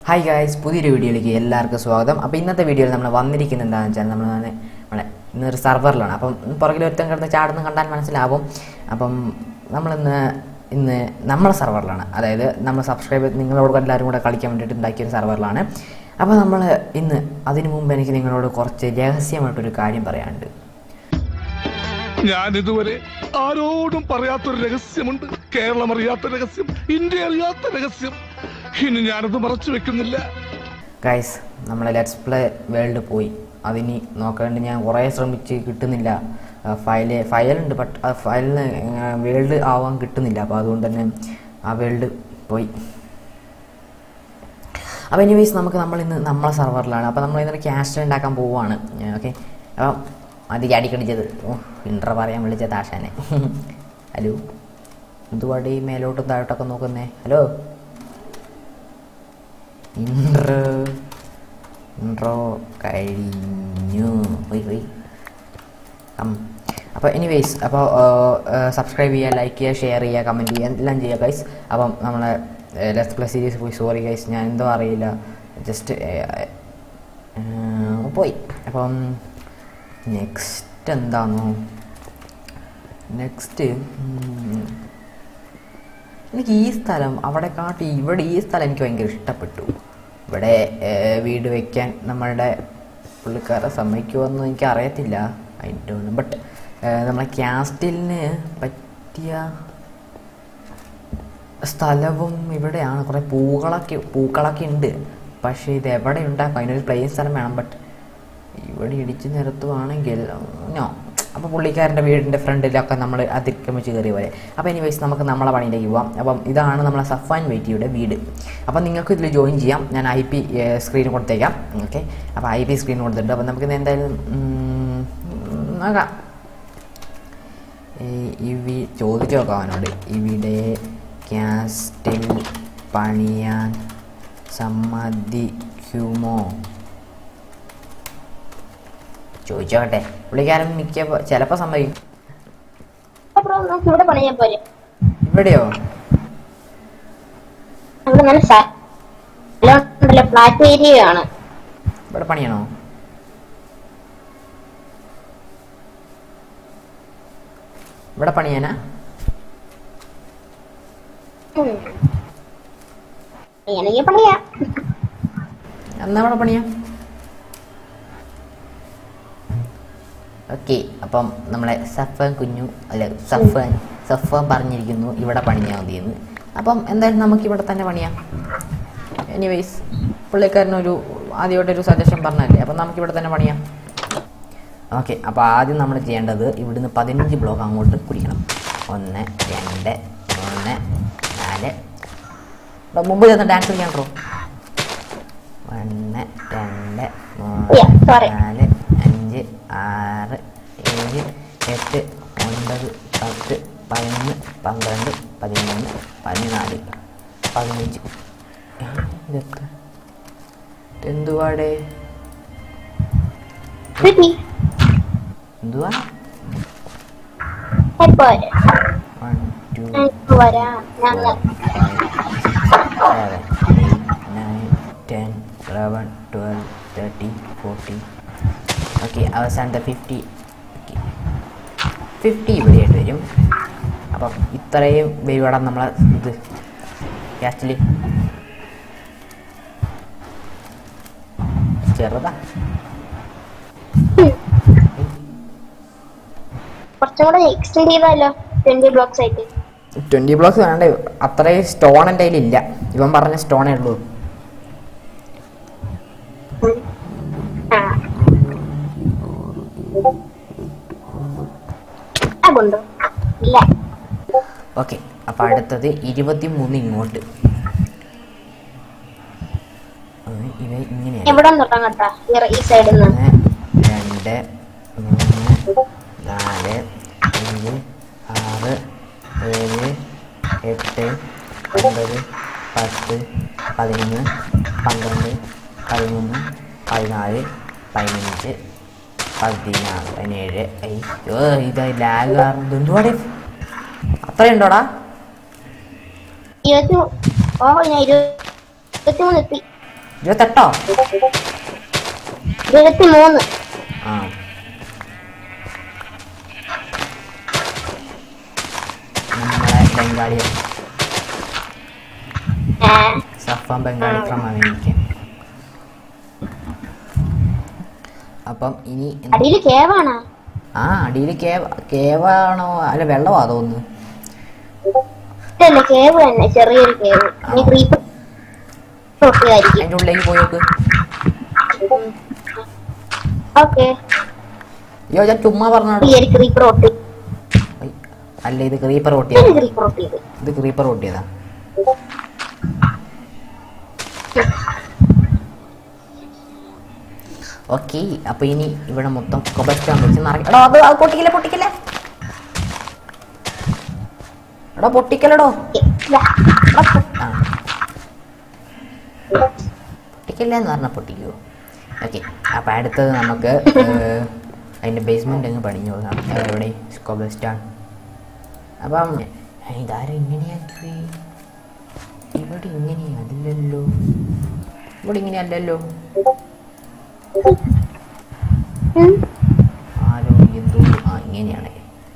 Hi guys പുതിയൊരു വീഡിയോയിലേക്ക് എല്ലാവർക്കും സ്വാഗതം അപ്പോൾ ഇന്നത്തെ വീഡിയോയിൽ നമ്മൾ വന്നിരിക്കുന്നത് എന്താണെന്ന് വെച്ചാൽ നമ്മൾ വന്ന് നമ്മളെ ഇന്നൊരു സെർവറിലാണ് അപ്പം പുറകിൽ ഒരുത്തൻ കിടന്ന് ചാടുന്ന കണ്ടാൽ മനസ്സിലാവും അപ്പം നമ്മളിന്ന് ഇന്ന് നമ്മളെ സെർവറിലാണ് അതായത് നമ്മൾ സബ്സ്ക്രൈബ് നിങ്ങളോട് എല്ലാവരും കൂടെ കളിക്കാൻ വേണ്ടിയിട്ട് ഉണ്ടാക്കിയൊരു സെർവറിലാണ് അപ്പോൾ നമ്മൾ ഇന്ന് അതിനു മുമ്പ് എനിക്ക് നിങ്ങളോട് കുറച്ച് രഹസ്യമായിട്ടൊരു കാര്യം പറയാനുണ്ട് ഞാൻ ഇതുവരെ ആരോടും പറയാത്തൊരു രഹസ്യമുണ്ട് കേരളം അറിയാത്ത രഹസ്യം ഇന്ത്യ അറിയാത്ത രഹസ്യം ഇനി ഞാനത് മറച്ചു വെക്കുന്നില്ല ഗൈസ് നമ്മളെ ലെറ്റ്സ് പ്ലേ വേൾഡ് പോയി അതിന് നോക്കാണ്ട് ഞാൻ കുറേ ശ്രമിച്ച് കിട്ടുന്നില്ല ഫയല് ഫയലുണ്ട് ബട്ട് ആ ഫയലിന് വേൾഡ് ആവാൻ കിട്ടുന്നില്ല അപ്പോൾ അതുകൊണ്ട് തന്നെ ആ വേൾഡ് പോയി അപ്പോൾ എനിവേസ് നമുക്ക് നമ്മൾ ഇന്ന് നമ്മളെ സെർവറിലാണ് അപ്പോൾ നമ്മൾ ഇന്നലെ ക്യാഷ് ഉണ്ടാക്കാൻ പോവുകയാണ് ഓക്കെ അപ്പം അധികം അടിക്കടിച്ചത് ഓ ഇൻട്ര പറയാൻ വിളിച്ച താഷാനെ ഹലോ എന്തുപാടി മേലോട്ടും താഴോട്ടൊക്കെ നോക്കുന്നേ ഹലോ ഇൻട്രോ ഇൻട്രോ കഴിഞ്ഞു പോയി പോയി അപ്പോൾ എനിവേസ് അപ്പോൾ സബ്സ്ക്രൈബ് ചെയ്യുക ലൈക്ക് ചെയ്യുക ഷെയർ ചെയ്യുക കമൻറ്റ് ചെയ്യുക എല്ലാം ചെയ്യുക ഗൈസ് അപ്പം നമ്മളെ ലെസ് പ്ലസ് സീരീസ് പോയി സോറി ഗൈസ് ഞാൻ എന്തോ അറിയില്ല ജസ്റ്റ് പോയി അപ്പം നെക്സ്റ്റ് എന്താണോ നെക്സ്റ്റ് എനിക്ക് ഈ സ്ഥലം അവിടെ കാട്ടി ഇവിടെ ഈ സ്ഥലം എനിക്ക് ഭയങ്കര ഇഷ്ടപ്പെട്ടു ഇവിടെ ഏർ, വീട് വെക്കാൻ നമ്മളുടെ പുള്ളിക്കാരെ സമ്മതിക്കുമെന്ന് എനിക്ക് അറിയത്തില്ല ഐ ഡോണ്ട് ബട്ട് നമ്മളെ ക്യാസ്റ്റിലിന് പറ്റിയ സ്ഥലവും ഇവിടെയാണ് കുറേ പൂക്കളൊക്കെ പൂക്കളൊക്കെ ഉണ്ട് പക്ഷേ ഇത് എവിടെ ഉണ്ടാക്കും അതിനൊരു പ്ലെയിൻ സ്ഥലം വേണം ബട്ട് ഇവിടെ ഇടിച്ച് നിരത്തുവാണെങ്കിൽ നോ അപ്പോൾ പുള്ളിക്കാരൻ്റെ വീടിൻ്റെ ഫ്രണ്ടിലൊക്കെ നമ്മൾ അതിക്രമിച്ച് കയറി പോലെ അപ്പോൾ ഇനി വയസ്സ് നമുക്ക് നമ്മളെ പണിയിലേക്ക് പോവാം അപ്പം ഇതാണ് നമ്മളെ സഫാൻ വെയിറ്റിയുടെ വീട് അപ്പം നിങ്ങൾക്ക് ഇതിൽ ജോയിൻ ചെയ്യാം ഞാൻ ഐ പി സ്ക്രീൻ കൊടുത്തേക്കാം ഓക്കെ അപ്പോൾ ഐ പി സ്ക്രീൻ കൊടുത്തിട്ടുണ്ട് അപ്പം നമുക്കിത് എന്തായാലും ഉം, നോക്കാം ഈ- ഈ വീ ചോദിച്ചു നോക്കാം അവനോട് ഇവിടെ ക്യാസ്റ്റിൽ പണിയാൻ സമ്മതിക്കുമോ ചോദിച്ചോട്ടെ പുള്ളിക്കാരൻ മിക്ക ചിലപ്പോൾ സമ്മതിക്കും അപ്പുറം നമുക്ക് ഇവിടെ പണിയാൻ പോരെ ഇവിടെയോ അവിടെ നല്ല സ്ഥലമുണ്ടല്ലോ ഫ്ലാറ്റ് ഏരിയ ആണ് ഇവിടെ പണിയണോ ഇവിടെ പണിയാനാ ഉം. പണിയാണെങ്കിൽ പണിയാം എന്നാ ഇവിടെ പണിയാം ഓക്കെ അപ്പം നമ്മളെ സഫാൻ കുഞ്ഞു അല്ല സഫാൻ സഫാൻ പറഞ്ഞിരിക്കുന്നു ഇവിടെ പണിയാൽ മതിയെന്ന് അപ്പം എന്തായാലും നമുക്ക് ഇവിടെ തന്നെ പണിയാം എനിവേയ്സ് പുള്ളിക്കാരനൊരു ആദ്യമായിട്ടൊരു സജഷൻ പറഞ്ഞല്ലേ അപ്പം നമുക്ക് ഇവിടെ തന്നെ പണിയാം ഓക്കെ അപ്പോൾ ആദ്യം നമ്മൾ ചെയ്യേണ്ടത് ഇവിടുന്ന് പതിനഞ്ച് ബ്ലോക്ക് അങ്ങോട്ട് കുടിക്കണം ഒന്ന് രണ്ട് മൂന്ന് നാല് ഇവിടെ മുമ്പ് ചെന്ന് ഡാൻസ് കളിക്കാൻ കേട്ടോ ഒന്ന് രണ്ട് മൂന്ന് Yeah, sorry. നാല് അഞ്ച് ആറ് ഏഴ് എട്ട് ഒൻപത് പത്ത് പതിനൊന്ന് പന്ത്രണ്ട് പതിമൂന്ന് പതിനാല് പതിനഞ്ച് ആ, ഇതെത്ര എന്തുവാടേ കിട്ടി എന്തുവാ പോരെ വൺ ടു ഞങ്ങൾക്ക് വരാം ഞങ്ങൾ seven, eight, nine, ten, eleven, twelve, thirteen, fourteen. Okay അവസാനത്തെ ഫിഫ്റ്റി ഫിഫ്റ്റി ഇവിടെയായിട്ട് വരും അപ്പം ഇത്രയും വരുവാടാ നമ്മളെ ഇത് ക്യാസ്റ്റിൽ ചെറുതാ കുറച്ചും കൂടെ എക്സ്റ്റെൻഡ് ചെയ്താലോ ട്വന്റി ബ്ലോക്സ് ആയിട്ട് ട്വൻറ്റി ബ്ലോക്സ് വേണ്ടേ അത്രയും സ്റ്റോൺ എൻ്റെ കയ്യിലില്ല ഇവൻ പറഞ്ഞ സ്റ്റോണേ ഉള്ളൂ ഉം. ആ അതുണ്ടോ ഇല്ല ഓക്കെ അപ്പോൾ അടുത്തത് ഇരുപത്തി മൂന്ന് ഇങ്ങോട്ട് ആ, ഇവ ഇങ്ങനെയാണ് എവിടെ തൊട്ടാ കേട്ടാ ഈ സൈഡിൽ നിന്ന് ഒന്ന് രണ്ട് മൂന്ന് നാല് അഞ്ച് ആറ് ഏഴ് എട്ട് ഒൻപത് പത്ത് പതിനൊന്ന് പന്ത്രണ്ട് പതിമൂന്ന് പതിനാല് പതിനഞ്ച് പതിനാറ് പതിനേഴ് അയ്യോ ഇത് ലാഗ് കാരണം എന്തുവാടെ അത്രയുണ്ടോടാ ഇരുപത്തി മൂ- ഓ ഞാൻ ഇരുപത്തി മൂന്ന് എത്തി ഇരുപത്തെട്ടോ ഇരുപത്തി മൂന്ന് ആ നമ്മളെ ബംഗാളി ആ, സഫാൻ ബംഗാളി ഫ്രം അമേരിക്ക അപ്പം ഇനി എന്ത്- അടിയില് കേവാണോ ആ അടിയിൽ കേവ കേവാണോ അല്ല വെള്ളമാ തോന്നുന്നു ഇതല്ല കേവ് തന്നെ ചെറിയൊരു കേവ് ഇനി ക്രീപ്പർ പൊട്ടിയതായിരിക്കും അതിൻ്റെ ഉള്ളിലേക്ക് പോയി നോക്ക് ഓക്കെ അയ്യോ ഞാൻ ചുമ്മാ പറഞ്ഞാടോ ഈ ഒരു ക്രീപ്പർ പൊട്ടി ഐ, അല്ല ഇത് ക്രീപ്പർ പൊട്ടിയതാ ക്രീപ്പർ പൊട്ടിയത് ഇത് ക്രീപ്പർ പൊട്ടിയതാ ഓക്കെ അപ്പൊ ഇനി ഇവിടെ മൊത്തം കൊബസ്റ്റാൻ വെച്ച് നിറയ്ക്കും എടോ അത് അത് പൊട്ടിക്കില്ല പൊട്ടിക്കില്ല എടോ പൊട്ടിക്കലടോ ഇതാ. എടാ, പൊ- ആ. പൊട്ടിക്കില്ല എന്ന് പറഞ്ഞാൽ പൊട്ടിക്കുമോ ഓക്കെ അപ്പം അടുത്തത് നമുക്ക് ഏർ, അതിൻ്റെ ബേസ്മെൻ്റ് അങ്ങ് പണിഞ്ഞു നോക്കാം ഏർ, എവിടെ കൊബസ്റ്റാൻ അപ്പം ഇതാരും ഇങ്ങനെയാക്കി ഇവിടെ ഇങ്ങനെയല്ലല്ലോ ഇവിടെ ഇങ്ങനെയല്ലല്ലോ ഉം. ആരോ എന്തോ ആ ഇങ്ങനെയാണ്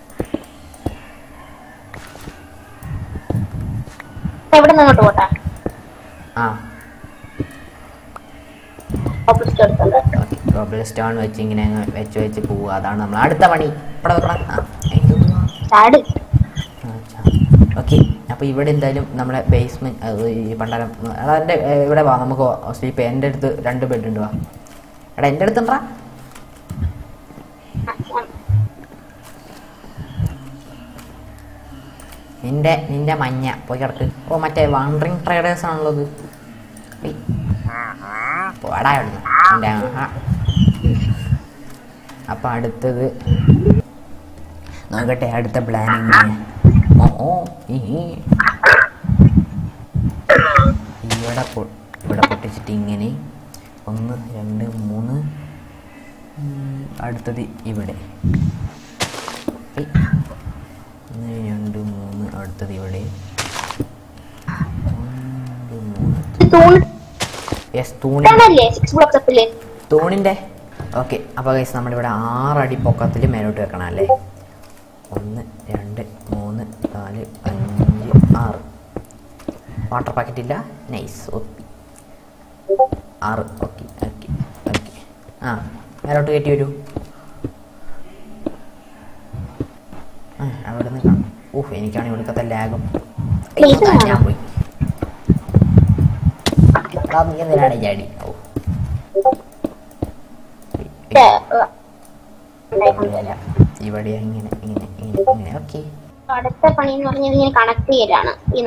എവിടെ നിന്ന് അങ്ങോട്ട് പോട്ടാ ആ ഓപ്പോസിറ്റ് എടുത്തോണ്ട് ഓക്കെ കോബിൾ സ്റ്റോൺ വെച്ച് ഇങ്ങനെ അങ്ങ് വെച്ച് വെച്ച് പോവുക അതാണ് നമ്മൾ അടുത്ത പണി ഇവിടെ വെക്കണം ആ എന്തുവാ? ചാട് ഓക്കെ അപ്പോൾ ഇവിടെ എന്തായാലും നമ്മുടെ ബേസ്മെൻറ്റ് ഈ പണ്ടാരം എടാ എൻ്റെ ഏർ, ഇവിടെ വാ നമുക്ക് സ്ലീപ്പ് എൻ്റെ അടുത്ത് രണ്ട് ബെഡ് ഉണ്ട് വാ എടാ എൻ്റെ അടുത്തുണ്ടാ നിന്റെ നിന്റെ മഞ്ഞ പോയി കിടക്ക് ഓ മറ്റേ വാണ്ടറിങ് ട്രേഡേഴ്സ് ആണല്ലോ ഇത് ഏയ്. പോടാ ഇവിടുന്ന് എൻ്റെ ആഹാ. അപ്പം അടുത്തത് നോക്കട്ടെ അടുത്ത പ്ലാനിങ് ഓ ഓ ഈ ഈ. ഇവിടെ പൊ- ഇവിടെ പൊട്ടിച്ചിട്ട് ഇങ്ങനെ ഒന്ന് രണ്ട് മൂന്ന് ഉം, അടുത്തത് ഇവിടെ ഏയ്. ഒന്ന് രണ്ട് മൂന്ന് അടുത്തത് ഇവിടെ രണ്ട് മൂന്ന് തൂണ് യെസ് തൂണി ഇതാണല്ലേ സിക്സ് ബ്ലോക്സ് അപ്പില് തൂണിൻ്റെ ഓക്കെ അപ്പോൾ ഗൈസ് നമ്മളിവിടെ ആറടി പൊക്കത്തിൽ മേലോട്ട് വെക്കണം അല്ലേ ഒന്ന് രണ്ട് മൂന്ന് നാല് അഞ്ച് ആറ് വാട്ടർ പാക്കറ്റ് ഇല്ല നൈസ് ഓക്കെ ആറ് ഓക്കെ ഓക്കെ ഓക്കെ ആ മേലോട്ട് കയറ്റി വരൂ ആ അവിടെ നിന്ന് കാണാം ഓഹ് എനിക്കാണ് ഇവിടുത്തെ ലാഗും Please കാണാം. ഞാൻ പോയി എടാ, നീ എന്തിനാണ് ചാടി ഓ ഇല്ല. ഇവിടെ ഇങ്ങനെ ഇങ്ങനെ ഇങ്ങനെ ഇങ്ങനെ ഓക്കെ അടുത്ത പണി എന്ന് പറഞ്ഞത് ഇങ്ങനെ കണക്ട് ചെയ്യലാണ് ഈ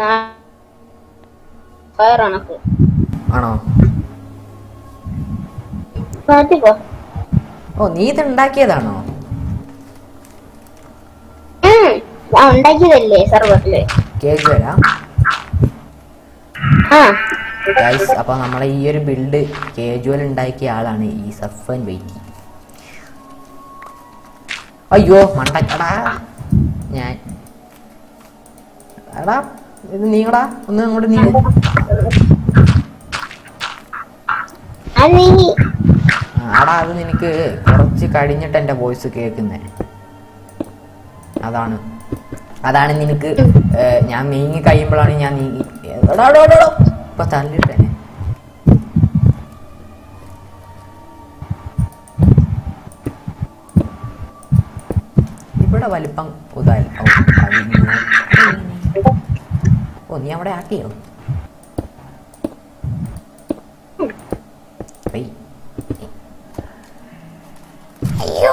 വയർ കണക്ക് ആണോ മാറ്റിക്കോ ഓ നീ ഇത് ഉണ്ടാക്കിയതാണോ ഉം, ഞാൻ ഉണ്ടാക്കിയതല്ലേ സർവത്തില് കേക്ക് വരാം ആ ഗൈസ് അപ്പൊ നമ്മളെ ഈ ഒരു ബിൽഡ് കേജുവൽ ഉണ്ടാക്കിയ ആളാണ് ഈ സഫൻ വെയിറ്റി അയ്യോ മണ്ടക്കടാ ഞാൻ എടാ ഇത് നീങ്ങടാ ഒന്ന് അങ്ങോട്ട് നീ അത് നീ എടാ അത് നിനക്ക് കുറച്ച് കഴിഞ്ഞിട്ട് എൻ്റെ വോയിസ് കേൾക്കുന്നേ അതാണ് അതാണ് നിനക്ക് ഏ, ഞാൻ നീങ്ങി കഴിയുമ്പോഴാണ് ഞാൻ നീങ്ങി എടാ, എടാ, എടാ, എടാ. ഇപ്പൊ തള്ളിട്ടെ ഇവിടെ വലിപ്പം ഉദാൽ ഓ, കഴിഞ്ഞു. ഓ നീ അവിടെ ആക്കിയോ ഏയ്. അയ്യോ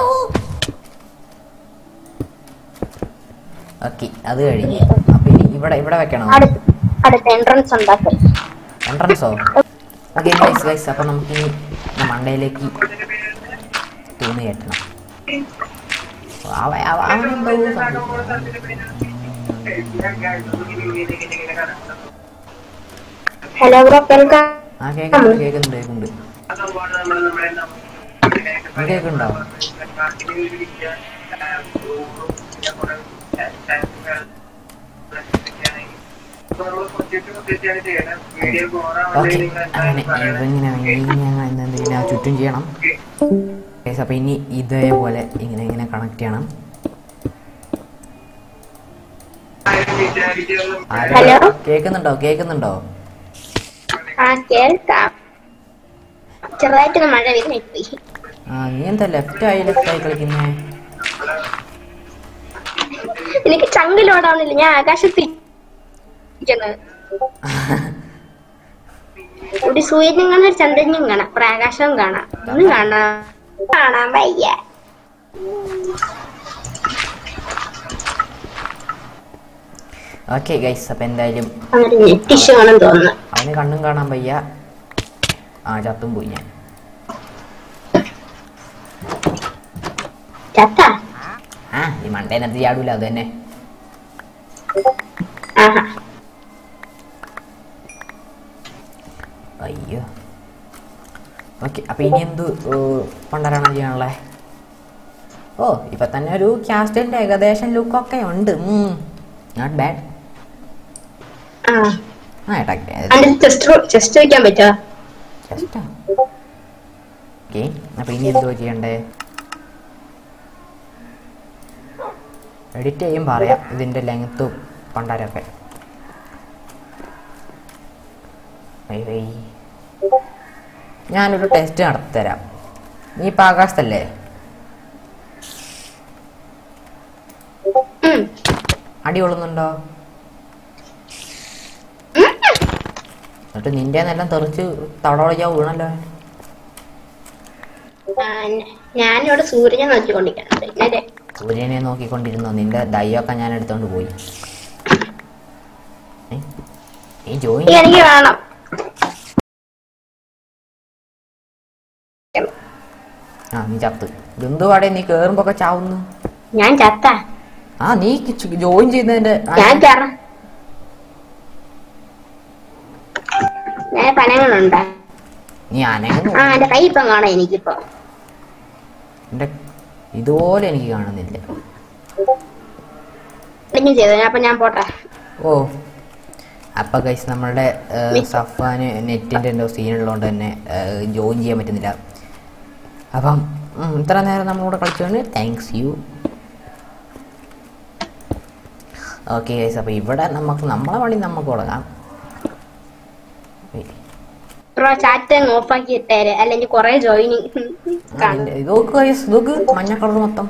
ഓക്കെ അത് കഴിഞ്ഞ് അപ്പൊ ഇനി ഇവിടെ ഇവിടെ വെക്കണോ അടുത്ത അടുത്ത എൻട്രൻസ് ഉണ്ടാക്കൽ എൻട്രൻസോ ഓക്കെ ഗൈസ് ഗൈസ് അപ്പൊ നമുക്ക് ഇനി മണ്ടയിലേക്ക് തൂണ് കെട്ടണം അവ- അവ- അവനെന്തോ സംഭവിക്കുന്നു. ഹലോ ബ്രോ കേൾക്കാം ആ കേൾക്കുന്നുണ്ട് കേൾക്കുന്നുണ്ട് കേൾക്കുന്നുണ്ട് ആ, കേൾക്കുന്നുണ്ടോ ഓക്കെ അങ്ങനെ ഇങ്ങനെ ഇങ്ങനെ ഇങ്ങനെ ചുറ്റും ചെയ്യണം ഗൈസ് അപ്പോൾ ഇനി ഇതേപോലെ ഇങ്ങനെ ഇങ്ങനെ കണക്ട് ചെയ്യണം ആരോ- ഹലോ? കേൾക്കുന്നുണ്ടോ കേൾക്കുന്നുണ്ടോ ആ കേൾക്കാം ചെറുതായിട്ടൊന്ന് മഴ വരുന്നു പോയി ആ നീ എന്താ ലെഫ്റ്റ് ആയി ലെഫ്റ്റ് ആയി കളിക്കുന്നേ എനിക്ക് ചങ്ക് ലോഡാവുന്നില്ല ഞാൻ ആകാശത്തിൽ ഇരിക്കുന്നത്. ഒരു സൂര്യനും കാണാം ഒരു ചന്ദ്രനും കാണാം ഒരു ആകാശവും കാണാം ഒന്നും കാണാം കാണാൻ വയ്യ ഓക്കെ ഗൈസ് അപ്പം എന്തായാലും അങ്ങനെ നെറ്റിഷ് വേണം തോന്നുന്നു അവന് കണ്ണും കാണാൻ വയ്യ ആ ചത്തും പോയി ഞാൻ ചത്ത ആ ഈ മണ്ടേനകത്ത് ചാടൂല അത് തന്നെ ആഹാ അയ്യോ ഓക്കെ അപ്പം ഇനി എന്ത് പണ്ടരാണ് ചെയ്യാനുള്ളത് ഓ ഇപ്പൊ തന്നെ ഒരു ക്യാസ്റ്റിന്റെ ഏകദേശം ലുക്കൊക്കെ ഉണ്ട് നോട്ട് ബാഡ് ആ ആ ഏട്ടാ അതിന്റെ ചെസ്റ്റ് ചെസ്റ്റ് വെക്കാൻ പറ്റുമോ ജസ്റ്റ് ഓക്കെ അപ്പം ഇനി എന്തോ ചെയ്യണ്ടേ എഡിറ്റ് ചെയ്യും പറയാം ഇതിൻ്റെ ലെങ്ത്തും പണ്ടാരൊക്കെ വൈ വൈ ഞാനൊരു ടെസ്റ്റ് നടത്തിത്തരാം നീ ഇപ്പം ആകാശത്തല്ലേ ഉം. അടി കൊള്ളുന്നുണ്ടോ എന്നിട്ട് നിന്റെ എല്ലാം തെറിച്ച് തടവളിക്കാൻ വീണല്ലോ ആ, ഞാനിവിടെ സൂര്യനെ നോക്കിക്കൊണ്ടിരിക്കുന്നുണ്ട് പിന്നെ സൂര്യനെ നോക്കിക്കൊണ്ടിരുന്നോ നിന്റെ ദയ്യൊക്കെ ഞാൻ എടുത്തോണ്ട് പോയി ഏ? നീ ജോയിൻ എനിക്ക് വേണം ആ നീ ചത്ത് എന്തുവാടേ നീ കേറുമ്പോ ഒക്കെ ചാവുന്നു ഞാൻ ചത്ത ആ നീ ജോയിൻ ചെയ്യുന്നതിന്റെ ആ, ഞാൻ കേറ ഞാൻ പനങ്ങളുണ്ട് നീ അനങ്ങുന്നു ആ എന്റെ കൈ ഇപ്പം കാണാം എനിക്കിപ്പോ എന്റെ ഇതുപോലെ എനിക്ക് കാണുന്നില്ല എന്തെങ്കിലും ചെയ്തു അപ്പൊ ഞാൻ പോട്ടെ ഓ അപ്പൊ ഗൈസ് നമ്മളുടെ സഫാന് നെറ്റിന്റെ എന്തോ സീൻ ഉള്ളതുകൊണ്ട് തന്നെ ജോയിൻ ചെയ്യാൻ പറ്റുന്നില്ല അപ്പം ഉം, ഇത്ര നേരം നമ്മളിവിടെ കളിച്ചുകൊണ്ട് താങ്ക്സ് യു ഓക്കെ ഗൈസ് അപ്പോൾ ഇവിടെ നമുക്ക് നമ്മളെ പണി നമുക്ക് തുടങ്ങാം Wait. ബ്രോ ചാറ്റ് അങ്ങ് ഓഫാക്കി ഇട്ടേര് അല്ലെങ്കിൽ കൊറേ ജോയിനിങ് ആ, നിന്റെ- ഇത് നോക്ക് ഗൈസ് നോക്ക് മഞ്ഞ കളർ മൊത്തം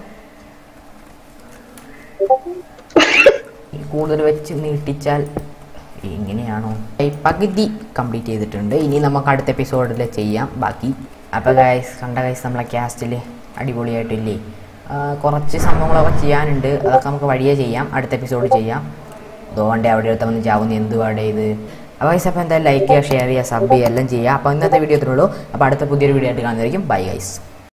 ഈ കൂടുതൽ വെച്ച് നീട്ടിച്ചാൽ ഇങ്ങനെയാണോ ഈ പകുതി കംപ്ലീറ്റ് ചെയ്തിട്ടുണ്ട് ഇനി നമുക്ക് അടുത്ത എപ്പിസോഡിൽ ചെയ്യാം ബാക്കി അപ്പോൾ ഗൈസ് കണ്ട ഗൈസ് നമ്മളെ ക്യാസ്റ്റിൽ അടിപൊളിയായിട്ടില്ലേ ആ, കുറച്ച് സംഭവങ്ങളൊക്കെ ചെയ്യാനുണ്ട് അതൊക്കെ നമുക്ക് വഴിയേ ചെയ്യാം അടുത്ത എപ്പിസോഡ് ചെയ്യാം അതുകൊണ്ട് അവിടെ അടുത്ത് വന്ന് ചാവുന്ന എന്തുവാടെ ഇത് അപ്പോൾ ഗൈസ് അപ്പോൾ എന്തായാലും ലൈക്ക് ചെയ്യുക ഷെയർ ചെയ്യുക സബ് ചെയ്യുക എല്ലാം ചെയ്യുക അപ്പോൾ ഇന്നത്തെ വീഡിയോ ഇത്രയുള്ളൂ അപ്പോൾ അടുത്ത പുതിയൊരു വീഡിയോ ആയിട്ട് കാണുന്നതായിരിക്കും ബൈ ഗൈസ്